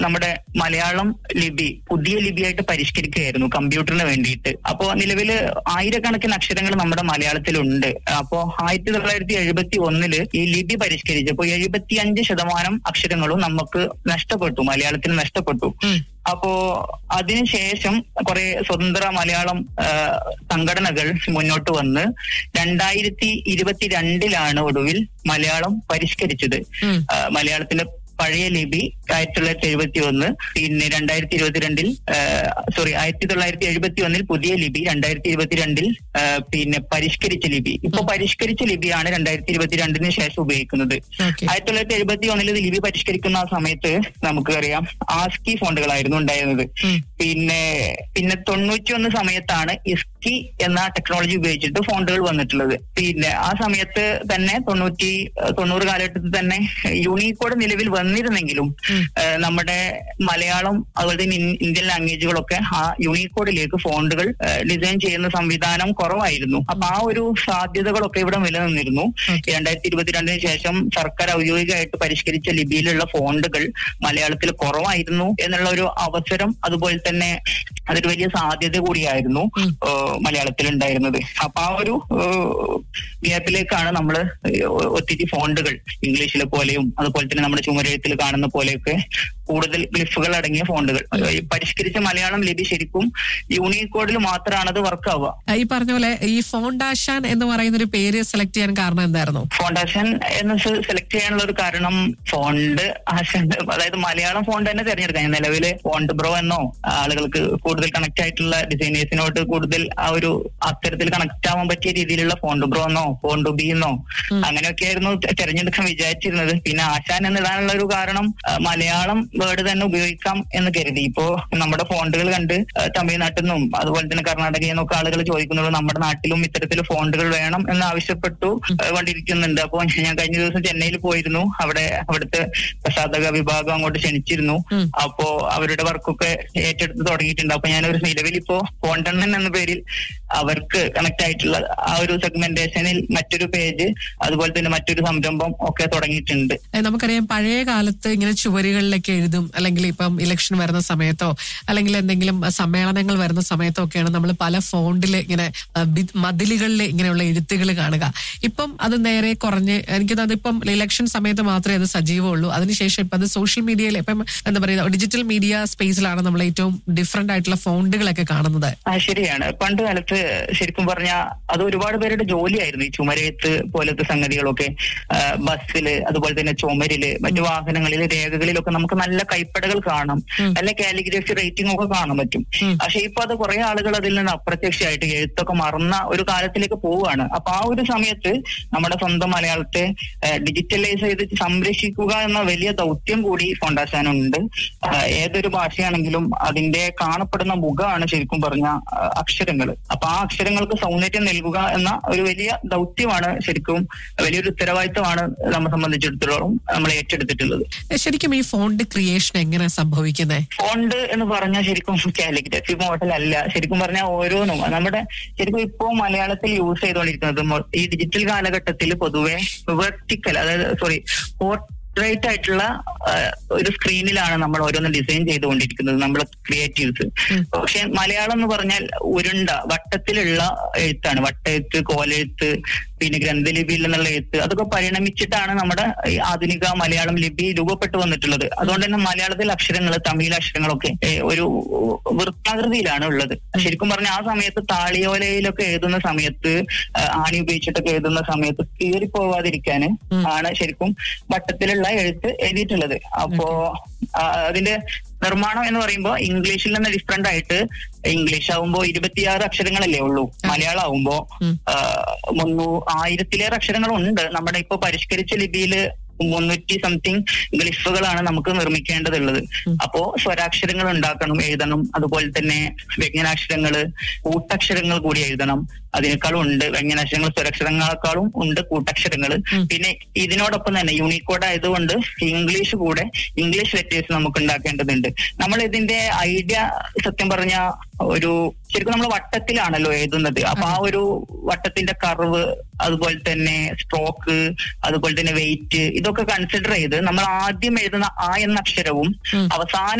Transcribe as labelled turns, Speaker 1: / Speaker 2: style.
Speaker 1: നമ്മുടെ മലയാളം ലിപി പുതിയ ലിപിയായിട്ട് പരിഷ്കരിക്കുകയായിരുന്നു കമ്പ്യൂട്ടറിന് വേണ്ടിയിട്ട് അപ്പോ നിലവില് ആയിരക്കണക്കിന് അക്ഷരങ്ങൾ നമ്മുടെ മലയാളത്തിലുണ്ട് അപ്പോ ആയിരത്തി തൊള്ളായിരത്തി എഴുപത്തി ഒന്നില് ഈ ലിപി പരിഷ്കരിച്ചപ്പോ എഴുപത്തി അഞ്ച് ശതമാനം അക്ഷരങ്ങളും നമുക്ക് നഷ്ടപ്പെട്ടു മലയാളത്തിൽ നഷ്ടപ്പെട്ടു
Speaker 2: ഉം.
Speaker 1: അപ്പോ അതിനുശേഷം കുറെ സ്വതന്ത്ര മലയാളം ആ, സംഘടനകൾ മുന്നോട്ട് വന്ന് രണ്ടായിരത്തി ഇരുപത്തിരണ്ടിലാണ് ഒടുവിൽ മലയാളം പരിഷ്കരിച്ചത്
Speaker 2: ഉം.
Speaker 1: ആ, മലയാളത്തിന്റെ പഴയ ലിപി ആയിരത്തി തൊള്ളായിരത്തി എഴുപത്തി ഒന്ന് പിന്നെ രണ്ടായിരത്തി ഇരുപത്തിരണ്ടിൽ സോറി ആയിരത്തി തൊള്ളായിരത്തി എഴുപത്തി ഒന്നിൽ പുതിയ ലിപി രണ്ടായിരത്തി ഇരുപത്തിരണ്ടിൽ ആ, പിന്നെ പരിഷ്കരിച്ച ലിപി ഇപ്പൊ പരിഷ്കരിച്ച ലിപിയാണ് രണ്ടായിരത്തി ഇരുപത്തിരണ്ടിന് ശേഷം ഉപയോഗിക്കുന്നത്
Speaker 2: ഓക്കെ
Speaker 1: ആയിരത്തി തൊള്ളായിരത്തി എഴുപത്തി ഒന്നിൽ ലിപി പരിഷ്കരിക്കുന്ന ആ സമയത്ത് നമുക്കറിയാം ആസ്കി ഫോണ്ടുകളായിരുന്നു ഉണ്ടായിരുന്നത്
Speaker 2: ഉം.
Speaker 1: പിന്നെ പിന്നെ തൊണ്ണൂറ്റി ഒന്ന് സമയത്താണ് ഇസ്കി എന്ന ടെക്നോളജി ഉപയോഗിച്ചിട്ട് ഫോണ്ടുകൾ വന്നിട്ടുള്ളത് പിന്നെ ആ സമയത്ത് തന്നെ തൊണ്ണൂറ്റി തൊണ്ണൂറ് കാലഘട്ടത്തിൽ തന്നെ യൂണിക്കോഡ് നിലവിൽ വന്നിരുന്നെങ്കിലും
Speaker 2: ഉം.
Speaker 1: ഏഹ് നമ്മുടെ മലയാളം അതുപോലെ തന്നെ ഇൻ- ഇന്ത്യൻ ലാംഗ്വേജുകളൊക്കെ ആ യൂണിക്കോഡിലേക്ക് ഫോണ്ടുകൾ ഡിസൈൻ ചെയ്യുന്ന സംവിധാനം കുറവായിരുന്നു അപ്പൊ ആ ഒരു സാധ്യതകളൊക്കെ ഇവിടെ നിലനിന്നിരുന്നു
Speaker 2: Okay.
Speaker 1: രണ്ടായിരത്തി ഇരുപത്തിരണ്ടിന് ശേഷം സർക്കാർ ഔദ്യോഗികമായിട്ട് പരിഷ്കരിച്ച ലിപിയിലുള്ള ഫോണ്ടുകൾ മലയാളത്തിൽ കുറവായിരുന്നു എന്നുള്ള ഒരു അവസരം അതുപോലെ തന്നെ അതൊരു വലിയ സാധ്യത കൂടിയായിരുന്നു
Speaker 2: ഉം.
Speaker 1: ഏഹ് മലയാളത്തിൽ ഉണ്ടായിരുന്നത് അപ്പൊ ആ ഒരു ഗ്യാപ്പിലേക്കാണ് നമ്മൾ ഒത്തിരി ഫോണ്ടുകൾ ഇംഗ്ലീഷിലെ പോലെയും അതുപോലെ തന്നെ നമ്മുടെ ചുമരെഴുത്തിൽ കാണുന്ന പോലെയൊക്കെ കൂടുതൽ ഗ്ലിഫുകൾ അടങ്ങിയ ഫോണ്ടുകൾ ഈ പരിഷ്കരിച്ച മലയാളം ലിപി ശരിക്കും യൂണിക്കോഡിൽ മാത്രമാണ് അത് വർക്ക് ആവുക
Speaker 2: ഈ പറഞ്ഞ പോലെ ഈ ഫോണ്ടാഷാൻ എന്ന് പറയുന്ന ഒരു പേര് സെലക്ട് ചെയ്യാൻ കാരണം എന്തായിരുന്നു
Speaker 1: ഫൗണ്ടേഷൻ എന്ന് സെലക്ട് ചെയ്യാനുള്ള ഒരു കാരണം ഫോണ്ട് ആശാൻ അതായത് മലയാളം ഫോണ്ട് തന്നെ തിരഞ്ഞെടുക്കാൻ നിലവില് ഫോണ്ട് ബ്രോ എന്നോ ആളുകൾക്ക് കൂടുതൽ കണക്ട് ആയിട്ടുള്ള ഡിസൈനേഴ്സിനോട് കൂടുതൽ ആ ഒരു അത്തരത്തിൽ കണക്ട് ആവാൻ പറ്റിയ രീതിയിലുള്ള ഫോണ്ട് ബ്രോ എന്നോ ഫോണ്ട് ബി എന്നോ
Speaker 2: ഉം.
Speaker 1: അങ്ങനെയൊക്കെ ആയിരുന്നു തിരഞ്ഞെടുക്കാൻ വിചാരിച്ചിരുന്നത് പിന്നെ ആശാൻ എന്നിടാനുള്ള ഒരു കാരണം ആ, മലയാളം വേർഡ് തന്നെ ഉപയോഗിക്കാം എന്ന് കരുതി ഇപ്പോ നമ്മുടെ ഫോണ്ടുകൾ കണ്ട് ആ, തമിഴ്നാട്ടിൽ നിന്നും അതുപോലെ തന്നെ കർണാടകയിൽ നിന്നൊക്കെ ആളുകൾ ചോദിക്കുന്നത് നമ്മുടെ നാട്ടിലും ഇത്തരത്തിൽ ഫോണ്ടുകൾ വേണം എന്ന് ആവശ്യപ്പെട്ടു ആ, കൊണ്ടിരിക്കുന്നുണ്ട് അപ്പോൾ ഞാൻ കഴിഞ്ഞ ദിവസം ചെന്നൈയിൽ പോയിരുന്നു അവിടെ അവിടുത്തെ പ്രസാധക വിഭാഗം അങ്ങോട്ട് ക്ഷണിച്ചിരുന്നു
Speaker 2: ഉം.
Speaker 1: അപ്പോ അവരുടെ വർക്കൊക്കെ ഏറ്റെടുത്ത് തുടങ്ങിയിട്ടുണ്ട് അപ്പൊ ഞാനൊരു നിലവിൽ ഇപ്പോ ഫോണ്ടണ്ണൻ എന്ന പേരിൽ അവർക്ക് കണക്ട് ആയിട്ടുള്ള ആ ഒരു സെഗ്മെന്റേഷനിൽ മറ്റൊരു പേജ് അതുപോലെ തന്നെ മറ്റൊരു സംരംഭം ഒക്കെ തുടങ്ങിയിട്ടുണ്ട്
Speaker 2: ഏ, നമുക്കറിയാം പഴയ കാലത്ത് ഇങ്ങനെ ചുവരുകളിലൊക്കെ എഴുതും അല്ലെങ്കിൽ ഇപ്പം ഇലക്ഷൻ വരുന്ന സമയത്തോ അല്ലെങ്കിൽ എന്തെങ്കിലും അഹ്, സമ്മേളനങ്ങൾ വരുന്ന സമയത്തോ ഒക്കെയാണ് നമ്മൾ പല ഫോണ്ടിൽ ഇങ്ങനെ അഹ്, ബി- മതിലുകളിൽ ഇങ്ങനെയുള്ള എഴുത്തുകൾ കാണുക ഇപ്പം അത് നേരെ കുറഞ്ഞ് എനിക്ക് തോന്നുന്നു ഇപ്പം ഇലക്ഷൻ സമയത്ത് മാത്രമേ അത് സജീവമുള്ളൂ അതിനുശേഷം ഇപ്പം അത് സോഷ്യൽ മീഡിയയിൽ ഇപ്പം എന്താ പറയുക ഡിജിറ്റൽ മീഡിയ സ്പേസിലാണ് നമ്മൾ ഏറ്റവും ഡിഫറെന്റ് ആയിട്ടുള്ള ഫോണ്ടുകളൊക്കെ കാണുന്നത്
Speaker 1: ആ ശരിയാണ് പണ്ട് കാലത്ത് ശരിക്കും പറഞ്ഞ അത് ഒരുപാട് പേരുടെ ജോലിയായിരുന്നു ഈ ചുമരെഴുത്ത് പോലത്തെ സംഗതികളൊക്കെ ആ, ബസ്സില് അതുപോലെ തന്നെ ചുമരില് മറ്റു വാഹനങ്ങളിൽ രേഖകളിലൊക്കെ നമുക്ക് നല്ല കൈപ്പടകൾ കാണാം
Speaker 2: ഉം.
Speaker 1: നല്ല കാലിഗ്രഫി റേറ്റിംഗ് ഒക്കെ കാണാൻ പറ്റും
Speaker 2: ഉം.
Speaker 1: പക്ഷെ ഇപ്പൊ അത് കുറെ ആളുകൾ അതിൽ നിന്ന് അപ്രത്യക്ഷമായിട്ട് എഴുത്തൊക്കെ മറന്ന ഒരു കാലത്തിലേക്ക് പോവുകയാണ് അപ്പൊ ആ ഒരു സമയത്ത് നമ്മുടെ സ്വന്തം മലയാളത്തെ ഡിജിറ്റലൈസ് ചെയ്ത് സംരക്ഷിക്കുക എന്ന വലിയ ദൗത്യം കൂടി ഫൗണ്ടാഷാനുണ്ട് ഏതൊരു ഭാഷയാണെങ്കിലും അതിന്റെ കാണപ്പെടുന്ന മുഖമാണ് ശരിക്കും പറഞ്ഞ അക്ഷരങ്ങൾ അപ്പൊ ആ അക്ഷരങ്ങൾക്ക് സൗന്ദര്യം നൽകുക എന്ന ഒരു വലിയ ദൗത്യമാണ് ശരിക്കും വലിയൊരു ഉത്തരവാദിത്തമാണ് നമ്മെ സംബന്ധിച്ചിടത്തോളം നമ്മൾ ഏറ്റെടുത്തിട്ടുള്ളത്
Speaker 2: ഏ, ശരിക്കും ഈ ഫോണ്ട് ക്രിയേഷൻ എങ്ങനെ സംഭവിക്കുന്നത്
Speaker 1: ഫോണ്ട് എന്ന് പറഞ്ഞാൽ ശരിക്കും കാലിഗ്രഫി മോഡൽ അല്ല ശരിക്കും പറഞ്ഞാൽ ഓരോന്നും നമ്മുടെ ശരിക്കും ഇപ്പോ മലയാളത്തിൽ യൂസ് ചെയ്തുകൊണ്ടിരിക്കുന്നത് മൊ- ഈ ഡിജിറ്റൽ കാലഘട്ടത്തിൽ പൊതുവെ വെർട്ടിക്കൽ അതായത് സോറി പോർട്രേറ്റ് ആയിട്ടുള്ള ആ, ഒരു സ്ക്രീനിലാണ് നമ്മൾ ഓരോന്ന് ഡിസൈൻ ചെയ്തുകൊണ്ടിരിക്കുന്നത് നമ്മൾ ക്രിയേറ്റീവ്സ്
Speaker 2: ഉം.
Speaker 1: പക്ഷെ മലയാളം എന്ന് പറഞ്ഞാൽ ഉരുണ്ട വട്ടത്തിലുള്ള എഴുത്താണ് വട്ടെഴുത്ത് കോലെഴുത്ത് പിന്നെ ഗ്രന്ഥലിപിയിൽ നിന്നുള്ള എഴുത്ത് അതൊക്കെ പരിണമിച്ചിട്ടാണ് നമ്മുടെ ഈ ആധുനിക മലയാളം ലിപി രൂപപ്പെട്ടു വന്നിട്ടുള്ളത് അതുകൊണ്ട് തന്നെ മലയാളത്തിൽ അക്ഷരങ്ങൾ തമിഴ് അക്ഷരങ്ങളൊക്കെ ഏ, ഒരു വൃത്താകൃതിയിലാണ് ഉള്ളത് ശരിക്കും പറഞ്ഞാൽ ആ സമയത്ത് താളിയോലയിലൊക്കെ എഴുതുന്ന സമയത്ത് ആ, ആണി ഉപയോഗിച്ചിട്ടൊക്കെ എഴുതുന്ന സമയത്ത് കീറിപ്പോവാതിരിക്കാൻ
Speaker 2: ഉം.
Speaker 1: ആണ് ശരിക്കും വട്ടത്തിലുള്ള എഴുത്ത് എഴുതിയിട്ടുള്ളത് അപ്പോ ആ, അതിന്റെ നിർമ്മാണം എന്ന് പറയുമ്പോൾ ഇംഗ്ലീഷിൽ നിന്ന് ഡിഫറെന്റ് ആയിട്ട് ഇംഗ്ലീഷ് ആവുമ്പോ ഇരുപത്തിയാറ് അക്ഷരങ്ങളല്ലേ ഉള്ളൂ മലയാളം ആവുമ്പോ
Speaker 2: ഉം.
Speaker 1: ആ, മുന്നൂ ആയിരത്തിലേറെ അക്ഷരങ്ങളുണ്ട് നമ്മുടെ ഇപ്പൊ പരിഷ്കരിച്ച ലിപിയില് മുന്നൂറ്റി സംതിങ് ഗ്ലിഫുകളാണ് നമുക്ക് നിർമ്മിക്കേണ്ടതുള്ളത്
Speaker 2: ഉം.
Speaker 1: അപ്പോ സ്വരാക്ഷരങ്ങൾ ഉണ്ടാക്കണം എഴുതണം അതുപോലെ തന്നെ വ്യഞ്ജനാക്ഷരങ്ങള് കൂട്ടക്ഷരങ്ങൾ കൂടി എഴുതണം അതിനേക്കാളും ഉണ്ട് വ്യഞ്ജനാക്ഷരങ്ങൾ സ്വരാക്ഷരങ്ങളെക്കാളും ഉണ്ട് കൂട്ടക്ഷരങ്ങൾ
Speaker 2: ഉം.
Speaker 1: പിന്നെ ഇതിനോടൊപ്പം തന്നെ യൂണിക്കോഡ് ആയതുകൊണ്ട് ഇംഗ്ലീഷ് കൂടെ ഇംഗ്ലീഷ് ലെറ്റേഴ്സ് നമുക്ക് ഉണ്ടാക്കേണ്ടതുണ്ട് നമ്മൾ ഇതിന്റെ ഐഡിയ സത്യം പറഞ്ഞ ഒരു ശരിക്കും നമ്മൾ വട്ടത്തിലാണല്ലോ എഴുതുന്നത് അപ്പൊ ആ ഒരു വട്ടത്തിന്റെ കർവ് അതുപോലെ തന്നെ സ്ട്രോക്ക് അതുപോലെ തന്നെ വെയിറ്റ് ഇതൊക്കെ കൺസിഡർ ചെയ്ത് നമ്മൾ ആദ്യം എഴുതുന്ന ആ എന്ന അക്ഷരവും
Speaker 2: ഉം.
Speaker 1: അവസാനം